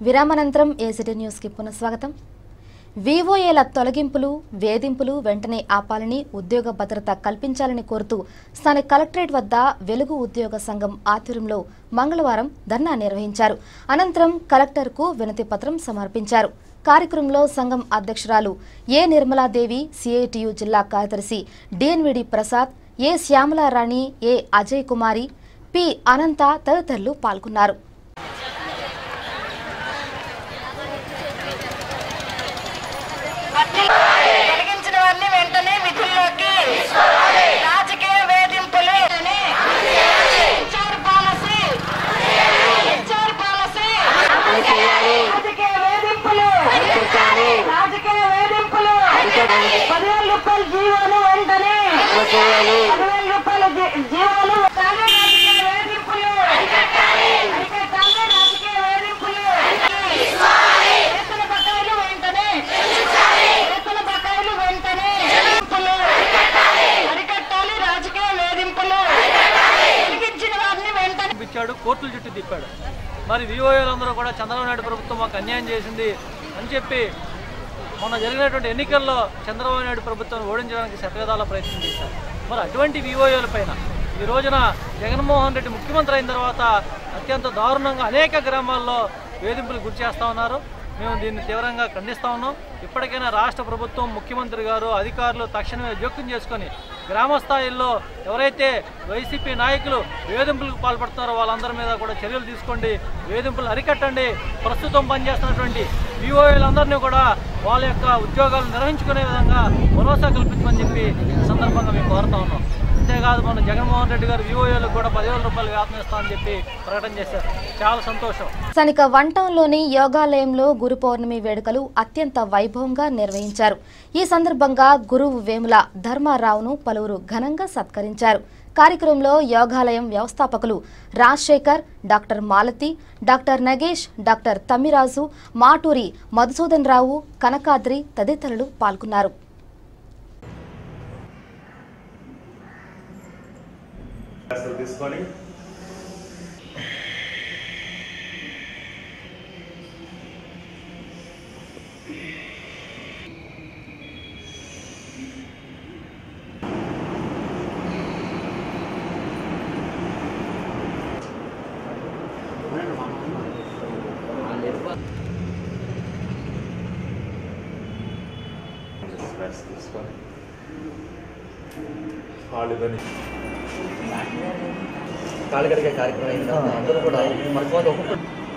విరామానంతరం ACT న్యూస్కి పునఃస్వాగతం వివోఏల తొలగింపులు వేధింపులు వెంటనే ఆపాలని ఉద్యోగ భద్రత కల్పించాలని కోరుతూ స్థానిక కలెక్టరేట్ వద్ద వెలుగు ఉద్యోగ సంఘం ఆధ్వర్యంలో మంగళవారం ధర్నా నిర్వహించారు అనంతరం కలెక్టర్కు వినతి పత్రం సమర్పించారు కార్యక్రమంలో సంఘం అధ్యక్షురాలు ఏ నిర్మలాదేవి సిఐటియు జిల్లా కార్యదర్శి DNVD Prasad A Shyamalarani A Ajay Kumari P Ananta తదితరులు పాల్గొన్నారు తొలగించిన వారిని వెంటనే విధుల్లోకి రాజకీయ వేధింపులు హెచ్ఆర్ పాలసీ హెచ్ఆర్ పాలసీ రాజకీయ వేధింపులు రాజకీయ వేధింపులు పదివేల రూపాయల జీవోలు వెంటనే పదివేల రూపాయల జీ- జీవోలు రాజకీయ వేధింపులు అరికట్టాలి రాజకీయ వేధింపులు వేతన బకాయిలు వెంటనే వేతన బకాయిలు వెంటనే వేధింపులు అరికట్టాలి రాజకీయ వేధింపులు తొలగించిన వారిని వెంటనే ఇచ్చాడు కోర్టుల చుట్టూ తిప్పాడు మరి వివోఏలందరూ కూడా చంద్రబాబు నాయుడు ప్రభుత్వం మాకు అన్యాయం చేసింది అని చెప్పి మొన్న జరిగినటువంటి ఎన్నికల్లో చంద్రబాబు నాయుడు ప్రభుత్వాన్ని ఓడించడానికి శతవిధాల ప్రయత్నం చేశారు మరి అటువంటి వివోఏల పైన ఈ రోజున జగన్మోహన్ రెడ్డి ముఖ్యమంత్రి అయిన తర్వాత అత్యంత దారుణంగా అనేక గ్రామాల్లో వేధింపులు గురి చేస్తూ ఉన్నారు మేము దీన్ని తీవ్రంగా ఖండిస్తా ఉన్నాం ఇప్పటికైనా రాష్ట్ర ప్రభుత్వం ముఖ్యమంత్రి గారు అధికారులు తక్షణమే జోక్యం చేసుకొని గ్రామ స్థాయిల్లో ఎవరైతే వైసీపీ నాయకులు వేధింపులకు పాల్పడుతున్నారో వాళ్ళందరి మీద కూడా చర్యలు తీసుకోండి వేధింపులు అరికట్టండి ప్రస్తుతం పనిచేస్తున్నటువంటి విఓఏలందరినీ కూడా వాళ్ళ యొక్క ఉద్యోగాలు నిర్వహించుకునే విధంగా భరోసా కల్పించమని చెప్పి ఈ సందర్భంగా మేము కోరుతా ఉన్నాం అంతేకాదు మన జగన్మోహన్ రెడ్డి గారు విఓఏలకు కూడా పదివేల రూపాయలు వేతనం ఇస్తామని చెప్పి ప్రకటన చేశారు చాలా సంతోషం స్థానిక వంటంలోని యోగాలయంలో గురు పౌర్ణమి వేడుకలు అత్యంత వైభవంగా నిర్వహించారు ఈ సందర్భంగా గురువు వేముల ధర్మారావును పలువురు ఘనంగా సత్కరించారు కార్యక్రమంలో యోగాలయం వ్యవస్థాపకులు Rajasekhar doctor Malathi doctor Nagesh doctor Tammiraju Maturi Madhusudan Rao Kanakadri తదితరులు పాల్గొన్నారు క్లాసులు తీసుకొని క్లాస్ తీసుకొని వాళ్ళు కానీ కాళ్ళు కడిగే కార్యక్రమం అయిన తర్వాత అందరూ కూడా మనకు వాళ్ళు ఒక్కొక్క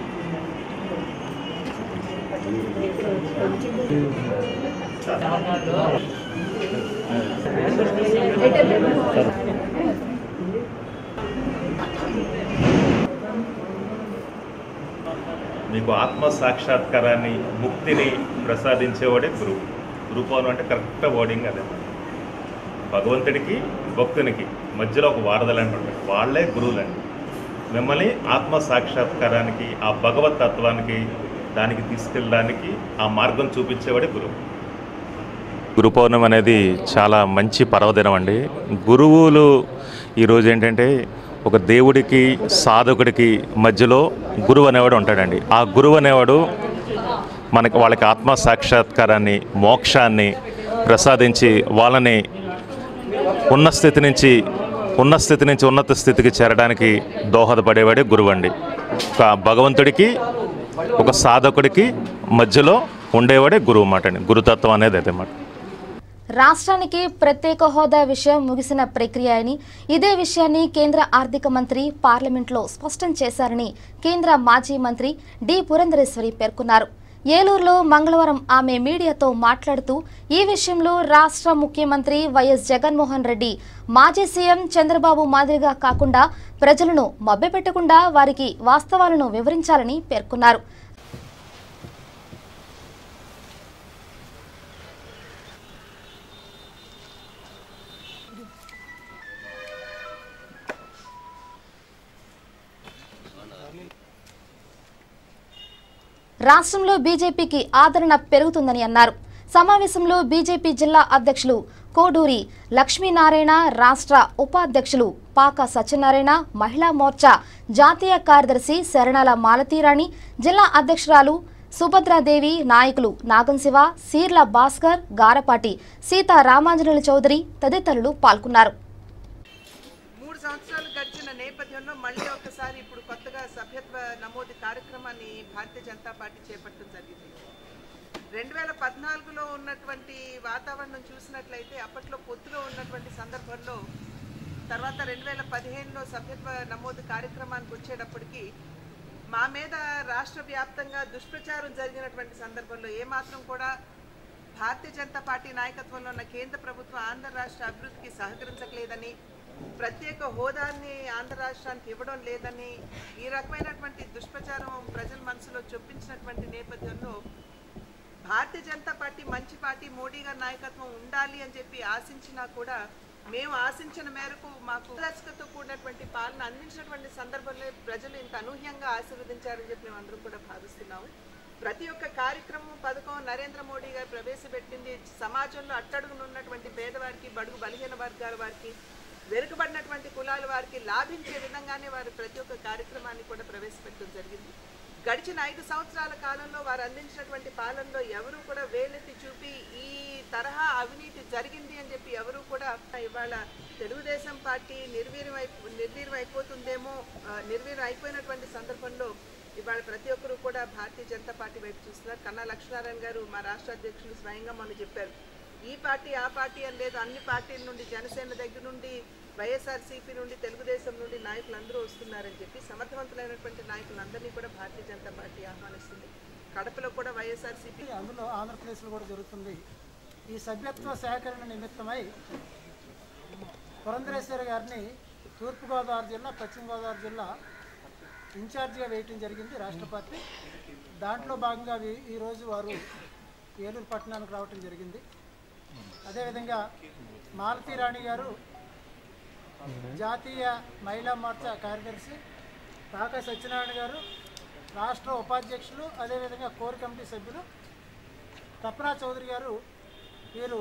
మీకు ఆత్మ సాక్షాత్కారాన్ని ముక్తిని ప్రసాదించేవాడే గురువు గురుపౌర్ణం అంటే కరెక్ట్ వర్డింగ్ అదే భగవంతుడికి భక్తునికి మధ్యలో ఒక వారధలాంటి ఉంటాయి వాళ్ళే గురువులండి మిమ్మల్ని ఆత్మ సాక్షాత్కారానికి ఆ భగవత్ తత్వానికి దానికి తీసుకెళ్ళడానికి ఆ మార్గం చూపించేవాడే గురువు గురు పౌర్ణమి అనేది చాలా మంచి పర్వదినం అండి గురువులు ఈరోజు ఏంటంటే ఒక దేవుడికి సాధకుడికి మధ్యలో గురువు అనేవాడు ఉంటాడండి ఆ గురువు అనేవాడు మనకి వాళ్ళకి ఆత్మ సాక్షాత్కారాన్ని మోక్షాన్ని ప్రసాదించి వాళ్ళని ఉన్న స్థితి నుంచి ఉన్న స్థితి నుంచి ఉన్నత స్థితికి చేరడానికి దోహదపడేవాడే గురువు అండి ఒక భగవంతుడికి ఒక సాధకుడికి మధ్యలో ఉండేవాడే గురువు మాట అండి గురుతత్వం అనేది అదే మాట రాష్ట్రానికి ప్రత్యేక హోదా విషయం ముగిసిన ప్రక్రియ అని ఇదే విషయాన్ని కేంద్ర ఆర్థిక మంత్రి పార్లమెంట్లో స్పష్టం చేశారని కేంద్ర మాజీ మంత్రి డి పురంధరేశ్వరి పేర్కొన్నారు ఏలూరులో మంగళవారం ఆమె మీడియాతో మాట్లాడుతూ ఈ విషయంలో రాష్ట్ర ముఖ్యమంత్రి వైఎస్ జగన్మోహన్ రెడ్డి మాజీ సీఎం చంద్రబాబు మాదిరిగా కాకుండా ప్రజలను మభ్యపెట్టకుండా వారికి వాస్తవాలను వివరించాలని పేర్కొన్నారు రాష్ట్రంలో బీజేపీకి ఆదరణ పెరుగుతుందని అన్నారు సమావేశంలో బీజేపీ జిల్లా అధ్యక్షులు కోడూరి లక్ష్మీనారాయణ రాష్ట్ర ఉపాధ్యక్షులు పాక సత్యనారాయణ మహిళా మోర్చా జాతీయ కార్యదర్శి శరణాల మాలతీరాణి జిల్లా అధ్యక్షురాలు సుభద్రాదేవి నాయకులు నాగం శివ సీర్ల భాస్కర్ గారపాటి సీతా రామాంజనేయుల చౌదరి తదితరులు పాల్గొన్నారు మూడు సంవత్సరాలు గడిచిన నేపథ్యంలో మళ్ళీ ఒకసారి ఇప్పుడు కొత్తగా సభ్యత్వ నమోదు కార్యక్రమాన్ని భారతీయ జనతా పార్టీ చేపట్టడం జరిగింది రెండు వేల పద్నాలుగులో ఉన్నటువంటి వాతావరణం చూసినట్లయితే అప్పట్లో పొత్తులో ఉన్నటువంటి సందర్భంలో తర్వాత రెండు వేల పదిహేనులో సభ్యత్వ నమోదు కార్యక్రమానికి వచ్చేటప్పటికి మా మీద రాష్ట్ర వ్యాప్తంగా దుష్ప్రచారం జరిగినటువంటి సందర్భంలో ఏమాత్రం కూడా భారతీయ జనతా పార్టీ నాయకత్వంలో ఉన్న కేంద్ర ప్రభుత్వం ఆంధ్ర రాష్ట్ర అభివృద్ధికి సహకరించట్లేదని ప్రత్యేక హోదాన్ని ఆంధ్ర రాష్ట్రానికి ఇవ్వడం లేదని ఈ రకమైనటువంటి దుష్ప్రచారం ప్రజల మనసులో చొప్పించినటువంటి నేపథ్యంలో భారతీయ జనతా పార్టీ మంచి పార్టీ మోడీ గారి నాయకత్వం ఉండాలి అని చెప్పి ఆశించినా కూడా మేము ఆశించిన మేరకు మాకు దర్శకతో కూడినటువంటి పాలన అందించినటువంటి సందర్భంలో ప్రజలు ఇంత అనూహ్యంగా ఆశీర్వదించారని చెప్పి మేము అందరం కూడా భావిస్తున్నాము ప్రతి ఒక్క కార్యక్రమం పథకం నరేంద్ర మోడీ గారు ప్రవేశపెట్టింది సమాజంలో అట్టడుగున ఉన్నటువంటి పేదవారికి బడుగు బలహీన వర్గాల వారికి వెనుకబడినటువంటి కులాల వారికి లాభించే విధంగానే వారు ప్రతి ఒక్క కార్యక్రమాన్ని కూడా ప్రవేశపెట్టడం జరిగింది గడిచిన ఐదు సంవత్సరాల కాలంలో వారు అందించినటువంటి పాలనలో ఎవరు కూడా వేలెత్తి చూపి ఈ తరహా అవినీతి జరిగింది అని చెప్పి ఎవరు కూడా ఇవాళ తెలుగుదేశం పార్టీ నిర్వీర్యం అయిపో నిర్వీర్యం అయిపోతుందేమో ఆ, నిర్వీర్యం అయిపోయినటువంటి సందర్భంలో ఇవాళ ప్రతి ఒక్కరు కూడా భారతీయ జనతా పార్టీ వైపు చూస్తున్నారు కన్నా లక్ష్మీనారాయణ గారు మా రాష్ట్ర అధ్యక్షులు స్వయంగా మొన్న చెప్పారు ఈ పార్టీ ఆ పార్టీ అని లేదు అన్ని పార్టీల నుండి జనసేన దగ్గర నుండి వైఎస్ఆర్సీపీ నుండి తెలుగుదేశం నుండి నాయకులు అందరూ వస్తున్నారని చెప్పి సమర్థవంతులైనటువంటి నాయకులందరినీ కూడా భారతీయ జనతా పార్టీ ఆహ్వానిస్తుంది కడపలో కూడా వైఎస్ఆర్సీపీ అందులో ఆంధ్రప్రదేశ్లో కూడా జరుగుతుంది ఈ సభ్యత్వ సేకరణ నిమిత్తమై పురంధరేశ్వర గారిని తూర్పుగోదావరి జిల్లా పశ్చిమ గోదావరి జిల్లా ఇన్ఛార్జిగా వేయటం జరిగింది రాష్ట్ర పార్టీ దాంట్లో భాగంగా వీ- ఈరోజు వారు ఏలూరు పట్టణానికి రావటం జరిగింది అదేవిధంగా మాలతీ రాణి గారు జాతీయ మహిళా మోర్చా కార్యదర్శి కాకా సత్యనారాయణ గారు రాష్ట్ర ఉపాధ్యక్షులు అదేవిధంగా కోర్ కమిటీ సభ్యులు తపనా చౌదరి గారు వీరు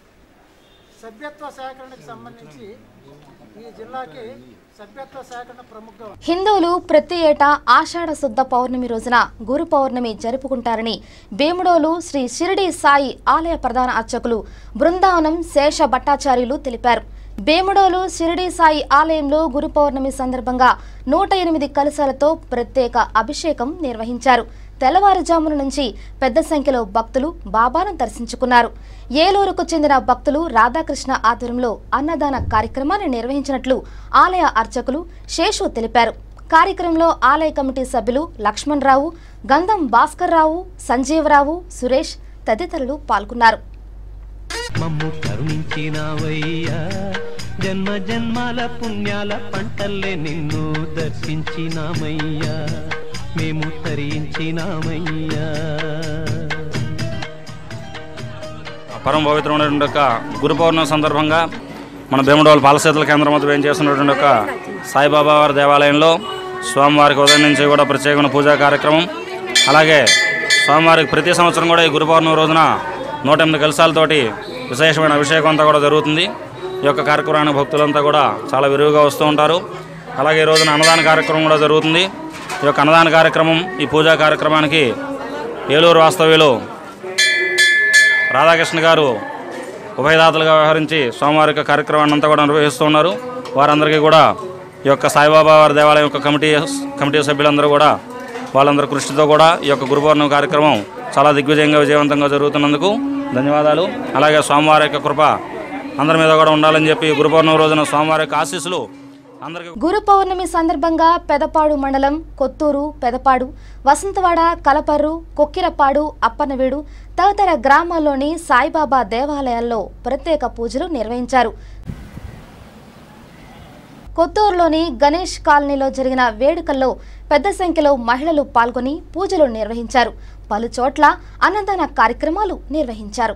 సభ్యత్వ సేకరణకు సంబంధించి ఈ జిల్లాకి సభ్యత్వ సేకరణ ప్రముఖ హిందువులు ప్రతి ఏటా ఆషాఢ శుద్ధ పౌర్ణమి రోజున గురు పౌర్ణమి జరుపుకుంటారని వేముడోలు శ్రీ షిరిడి సాయి ఆలయ ప్రధాన అర్చకులు బృందావనం శేష భట్టాచార్యులు తెలిపారు వేముడోలు షిరిడి సాయి ఆలయంలో గురు పౌర్ణమి సందర్భంగా నూట ఎనిమిది కలశాలతో ప్రత్యేక అభిషేకం నిర్వహించారు తెల్లవారుజామున నుంచి పెద్ద సంఖ్యలో భక్తులు బాబాను దర్శించుకున్నారు ఏలూరుకు చెందిన భక్తులు రాధాకృష్ణ ఆధ్వర్యంలో అన్నదాన కార్యక్రమాన్ని నిర్వహించినట్లు ఆలయ అర్చకులు శేషు తెలిపారు కార్యక్రమంలో ఆలయ కమిటీ సభ్యులు లక్ష్మణరావు గంధం భాస్కర్రావు సంజీవరావు సురేష్ తదితరులు పాల్గొన్నారు మమ్ము కరుణించినావయ్యా జన్మ జన్మాల పుణ్యాల పంటల్లే నిన్ను దర్శించినామయ్యా మేము తరించినామయ్యా పరమ పవిత్రమైనటువంటి యొక్క గురు పౌర్ణమి సందర్భంగా మన భీమడోలు పాలసేతుల కేంద్రం వద్ద ఏం చేస్తున్నటువంటి యొక్క సాయిబాబా వారి దేవాలయంలో స్వామివారికి ఉదయం నుంచి కూడా ప్రత్యేకమైన పూజా కార్యక్రమం అలాగే స్వామివారికి ప్రతి సంవత్సరం కూడా ఈ గురు పౌర్ణమి రోజున నూట ఎనిమిది కలశాలతోటి విశేషమైన అభిషేకం అంతా కూడా జరుగుతుంది ఈ యొక్క కార్యక్రమానికి భక్తులంతా కూడా చాలా విరివిగా వస్తూ ఉంటారు అలాగే ఈ రోజున అన్నదాన కార్యక్రమం కూడా జరుగుతుంది ఈ యొక్క అన్నదాన కార్యక్రమం ఈ పూజా కార్యక్రమానికి ఏలూరు వాస్తవ్యులు రాధాకృష్ణ గారు ఉభయదాతలుగా వ్యవహరించి స్వామివారి యొక్క కార్యక్రమాన్ని అంతా కూడా నిర్వహిస్తూ ఉన్నారు వారందరికీ కూడా ఈ యొక్క సాయిబాబా వారి దేవాలయం యొక్క కమిటీ కమిటీ సభ్యులందరూ కూడా వాళ్ళందరి కృషితో కూడా ఈ యొక్క గురు పౌర్ణమి కార్యక్రమం చాలా దిగ్విజయంగా విజయవంతంగా జరుగుతున్నందుకు ధన్యవాదాలు అలాగే స్వామివారి యొక్క కృప అందరి మీద కూడా ఉండాలని చెప్పి గురు పౌర్ణమి రోజున స్వామివారి యొక్క ఆశీస్సులు అందరికీ గురు పౌర్ణమి సందర్భంగా పెదపాడు మండలం కొత్తూరు పెదపాడు వసంతవాడ కలపర్రు కొక్కిరపాడు అప్పనవీడు తదితర గ్రామాల్లోని సాయిబాబా దేవాలయాల్లో ప్రత్యేక పూజలు నిర్వహించారు కొత్తూరులోని గణేష్ కాలనీలో జరిగిన వేడుకల్లో పెద్ద సంఖ్యలో మహిళలు పాల్గొని పూజలు నిర్వహించారు పలు చోట్ల అన్నదాన కార్యక్రమాలు నిర్వహించారు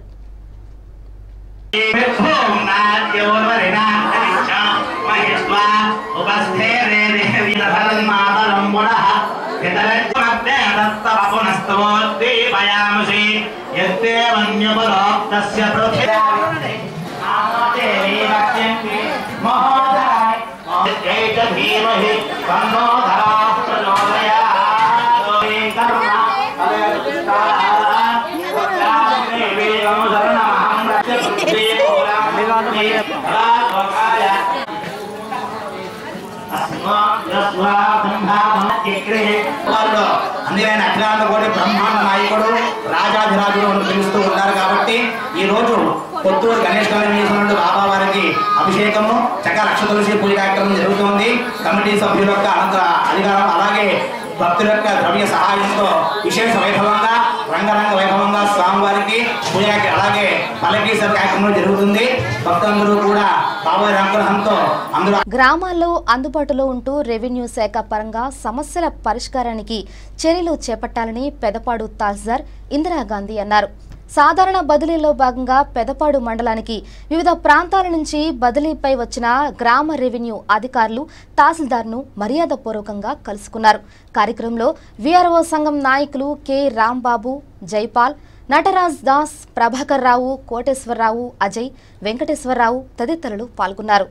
పృథ్వీ అందుకని అఖిలాండ కోటి బ్రహ్మాండ నాయకుడు రాజాధిరాజుడు అని పిలుస్తూ ఉంటారు కాబట్టి ఈ రోజు కొత్తూరు గణేష్ కళ్యాణ బాబా వారికి అభిషేకము చక్క లక్ష తులసి పూజ కార్యక్రమం జరుగుతోంది కమిటీ సభ్యుల యొక్క అనంత అధికారం అలాగే భక్తుల యొక్క ద్రవ్య సహాయంతో విశేష వైభవంగా రంగరంగ వైభవంగా స్వామివారికి పూజ అలాగే పల్లకీ సభ కార్యక్రమం జరుగుతుంది భక్తులందరూ కూడా బాబాయ్ అనుగ్రహంతో అందరూ గ్రామాల్లో అందుబాటులో ఉంటూ రెవెన్యూ శాఖ పరంగా సమస్యల పరిష్కారానికి చర్యలు చేపట్టాలని పెదపాడు తహసీల్దార్ ఇందిరాగాంధీ అన్నారు సాధారణ బదిలీలో భాగంగా పెదపాడు మండలానికి వివిధ ప్రాంతాల నుంచి బదిలీపై వచ్చిన గ్రామ రెవెన్యూ అధికారులు తహసీల్దార్ను మర్యాదపూర్వకంగా కలుసుకున్నారు కార్యక్రమంలో విఆర్ఓ సంఘం నాయకులు కె రాంబాబు జైపాల్ నటరాజ్ దాస్ ప్రభాకర్ రావు కోటేశ్వరరావు అజయ్ వెంకటేశ్వరరావు తదితరులు పాల్గొన్నారు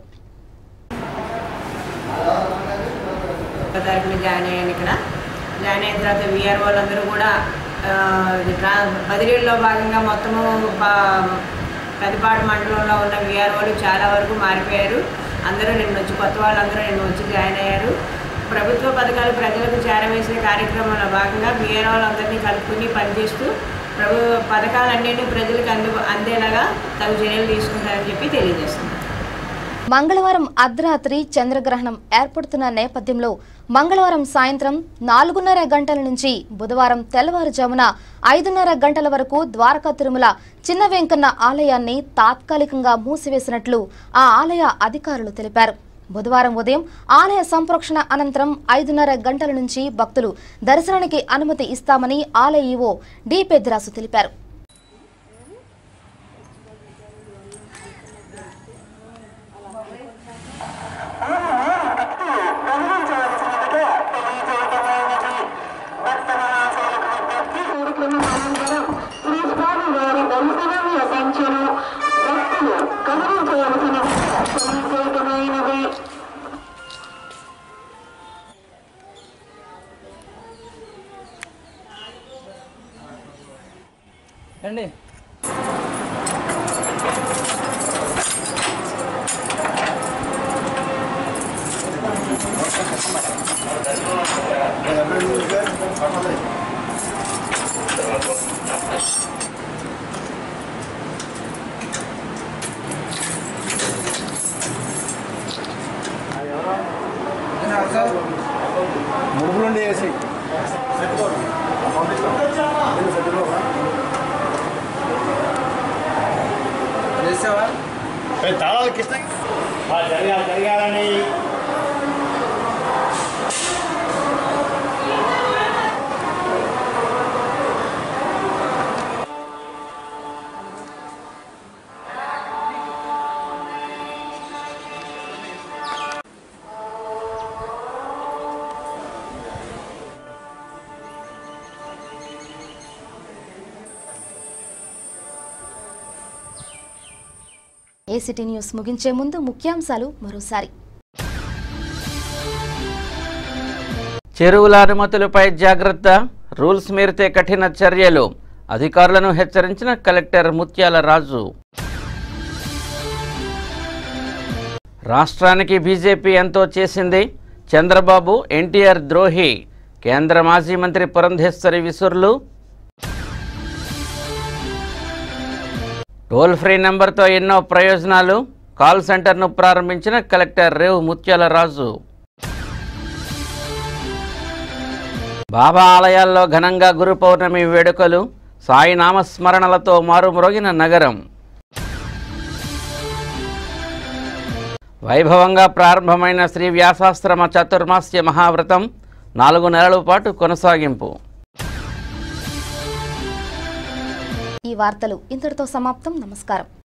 తరపున జాయిన్ అయ్యాను ఇక్కడ జాయిన్ అయిన తర్వాత విఆర్ వాళ్ళందరూ కూడా ఆ, ట్రా- బదిలీల్లో భాగంగా మొత్తము ప- పెదపాడు మండలంలో ఉన్న విఆర్ వాళ్ళు చాలా వరకు మారిపోయారు అందరూ నిన్న వచ్చి కొత్త వాళ్ళందరూ నిన్న వచ్చి జాయిన్ అయ్యారు ప్రభుత్వ పథకాలు ప్రజలకు చేరవేసే కార్యక్రమంలో భాగంగా విఆర్ వాళ్ళందరినీ కలుపుకుని పనిచేస్తూ ప్రభు పథకాలన్నింటినీ ప్రజలకు అందు అందేలాగా తగు చర్యలు తీసుకుంటారని చెప్పి తెలియజేస్తున్నాను మంగళవారం అర్ధరాత్రి చంద్రగ్రహణం ఏర్పడుతున్న నేపథ్యంలో మంగళవారం సాయంత్రం నాలుగున్నర గంటల నుంచి బుధవారం తెల్లవారుజామున ఐదున్నర గంటల వరకు ద్వారకా తిరుమల చిన్న వెంకన్న ఆలయాన్ని తాత్కాలికంగా మూసివేసినట్లు ఆ ఆలయ అధికారులు తెలిపారు బుధవారం ఉదయం ఆలయ సంప్రోక్షణ అనంతరం ఐదున్నర గంటల నుంచి భక్తులు దర్శనానికి అనుమతి ఇస్తామని ఆలయ ఈవో డి పెద్దిరాసు తెలిపారు అండి ముడుపులుండి వేసి చేసావా తాళాలు కిష్ట జరగాలి జరగాలని ఏసిటీ న్యూస్ ముగించే ముందు ముఖ్యాంశాలు మరోసారి చెరువుల అనుమతులపై జాగ్రత్త రూల్స్ మీరితే కఠిన చర్యలు అధికారులను హెచ్చరించిన కలెక్టర్ ముత్యాల రాజు రాష్ట్రానికి బీజేపీ ఎంతో చేసింది చంద్రబాబు ఎన్టీఆర్ ద్రోహి కేంద్ర మాజీ మంత్రి పురంధేశ్వరి విసుర్లు టోల్ ఫ్రీ నెంబర్తో ఎన్నో ప్రయోజనాలు కాల్ సెంటర్ను ప్రారంభించిన కలెక్టర్ రేవు ముత్యాల రాజు బాబా ఆలయాల్లో ఘనంగా గురు పౌర్ణమి వేడుకలు సాయి నామస్మరణలతో మారుమ్రోగిన నగరం వైభవంగా ప్రారంభమైన శ్రీ వ్యాసాశ్రమ చతుర్మాస్య మహావ్రతం నాలుగు నెలల పాటు కొనసాగింపు ఈ వార్తలు ఇంతటితో సమాప్తం నమస్కారం